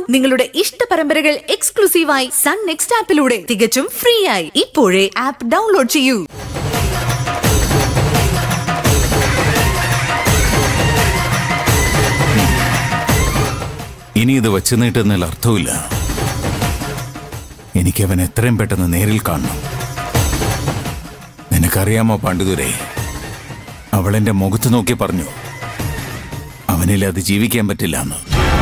നിങ്ങളുടെ ഇഷ്ട പരമ്പരകൾ എക്സ്ക്ലൂസീവായി സൺ നെക്സ്റ്റ് ആപ്പിലൂടെ തികച്ചും ഫ്രീ ആയി ഇപ്പോഴേ ആപ്പ് ഡൗൺലോഡ് ചെയ്യൂ ഇനി ഇത് വച്ചു നീട്ടുന്നതിൽ അർത്ഥമില്ല എനിക്കവൻ എത്രയും പെട്ടെന്ന് നേരിൽ കാണണം നിനക്കറിയാമോ പാണ്ഡിതുരെ അവൾ എന്റെ മുഖത്ത് നോക്കി പറഞ്ഞു അവനിൽ അത് ജീവിക്കാൻ പറ്റില്ല എന്ന്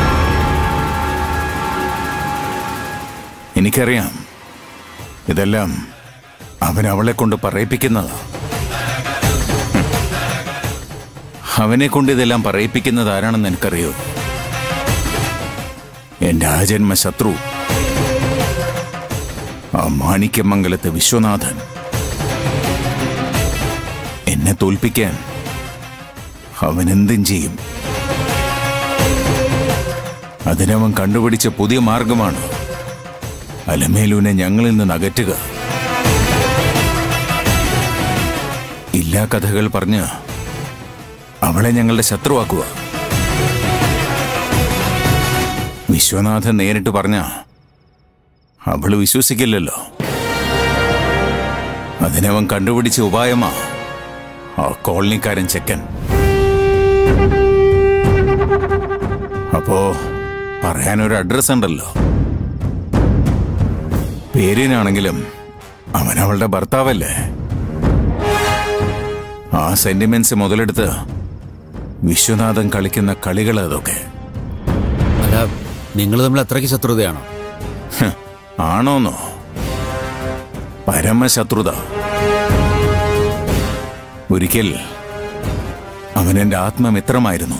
എനിക്കറിയാം ഇതെല്ലാം അവൻ അവളെ കൊണ്ട് പറയിപ്പിക്കുന്നതാ അവനെ കൊണ്ട് ഇതെല്ലാം പറയിപ്പിക്കുന്നത് ആരാണെന്ന് എനിക്കറിയോ എന്റെ ആജന്മ ശത്രു ആ മാണിക്യമംഗലത്തെ വിശ്വനാഥൻ എന്നെ തോൽപ്പിക്കാൻ അവൻ എന്തും ചെയ്യും അതിനവൻ കണ്ടുപിടിച്ച പുതിയ മാർഗമാണ് അലമേലുവിനെ ഞങ്ങളിൽ നിന്ന് അകറ്റുക ഇല്ലാ കഥകൾ പറഞ്ഞ് അവളെ ഞങ്ങളുടെ ശത്രുവാക്കുക വിശ്വനാഥൻ നേരിട്ട് പറഞ്ഞ അവള് വിശ്വസിക്കില്ലല്ലോ അതിനവൻ കണ്ടുപിടിച്ച ഉപായമാ ആ കോളനിക്കാരൻ ചെക്കൻ അപ്പോ പറയാനൊരു അഡ്രസ് ഉണ്ടല്ലോ പേരിനാണെങ്കിലും അവൻ അവളുടെ ഭർത്താവല്ലേ ആ സെന്റിമെന്റ്സ് മുതലെടുത്ത് വിശ്വനാഥൻ കളിക്കുന്ന കളികൾ അതൊക്കെ അല്ല നിങ്ങൾ തമ്മിൽ അത്രയ്ക്ക് ശത്രുതയാണോ ഹ്, ആണോന്നോ പരമശത്രുത ഒരിക്കൽ അവൻ എന്റെ ആത്മമിത്രമായിരുന്നു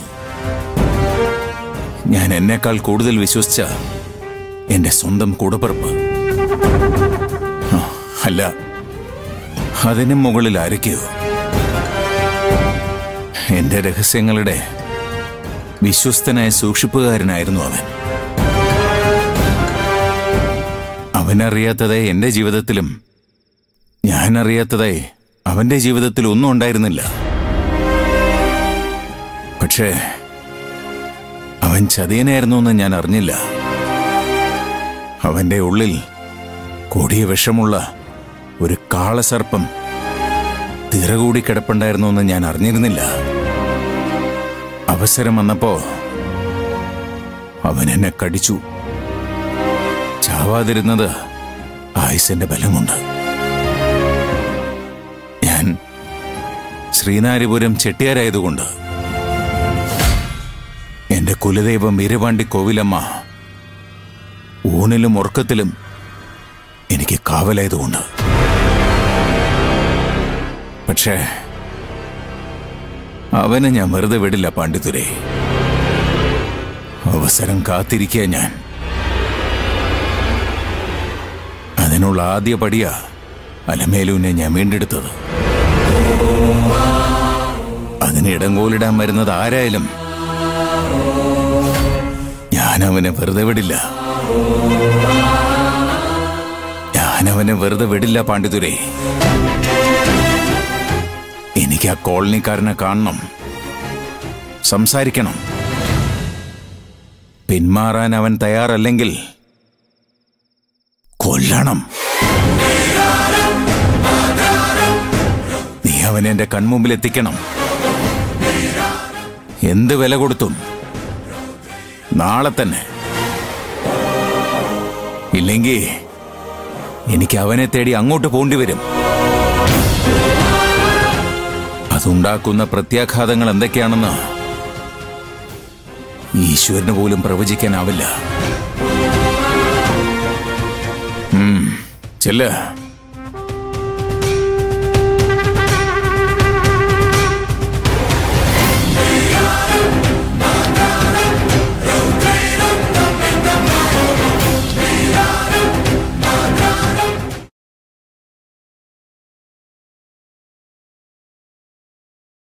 ഞാൻ എന്നെക്കാൾ കൂടുതൽ വിശ്വസിച്ച എന്റെ സ്വന്തം കൂടപ്പിറപ്പ് ആ, അല്ല അതിനും മുകളിൽ ആരൊക്കെയോ എന്റെ രഹസ്യങ്ങളുടെ വിശ്വസ്തനായ സൂക്ഷിപ്പുകാരനായിരുന്നു അവൻ അവനറിയാത്തതേ എന്റെ ജീവിതത്തിലും ഞാൻ അറിയാത്തതേ അവന്റെ ജീവിതത്തിൽ ഒന്നും ഉണ്ടായിരുന്നില്ല പക്ഷേ അവൻ ചതിയനായിരുന്നു എന്ന് ഞാൻ അറിഞ്ഞില്ല അവന്റെ ഉള്ളിൽ കൊടിയ വിഷമുള്ള ഒരു കാളസർപ്പം തിറകൂടി കിടപ്പുണ്ടായിരുന്നു എന്ന് ഞാൻ അറിഞ്ഞിരുന്നില്ല അവസരം വന്നപ്പോ അവൻ എന്നെ കടിച്ചു ചാവാതിരുന്നത് ആയുസിന്റെ ബലമുണ്ട് ഞാൻ ശ്രീനാരിപുരം ചെട്ടിയാരായതുകൊണ്ട് എന്റെ കുലദൈവം വീരപാണ്ടി കോവിലമ്മ ഊണിലും ഉറക്കത്തിലും എനിക്ക് കാവലായതുകൊണ്ട് പക്ഷേ അവനെ ഞാൻ വെറുതെ വിടില്ല പാണ്ഡിതുരെ അവസരം കാത്തിരിക്കുക ഞാൻ അതിനുള്ള ആദ്യ പടിയാ അലമേലുവിനെ ഞാൻ വീണ്ടെടുത്തത് അതിന് ഇടങ്കോലിടാൻ വരുന്നത് ആരായാലും ഞാൻ അവനെ വെറുതെ വിടില്ല ഞാൻ അവനെ വെറുതെ വിടില്ല പാണ്ഡിതുരെ എനിക്ക് ആ കോളനിക്കാരനെ കാണണം സംസാരിക്കണം പിന്മാറാൻ അവൻ തയ്യാറല്ലെങ്കിൽ കൊല്ലണം നീ അവനെ എന്റെ കൺമുമ്പിൽ എത്തിക്കണം എന്ത് വില കൊടുത്തും നാളെ തന്നെ ഇല്ലെങ്കിൽ എനിക്ക് അവനെ തേടി അങ്ങോട്ട് പോണ്ടി വരും അതുണ്ടാക്കുന്ന പ്രത്യാഘാതങ്ങൾ എന്തൊക്കെയാണെന്ന് ഈശ്വരന് പോലും പ്രവചിക്കാനാവില്ല ഉം, ചെല്ല്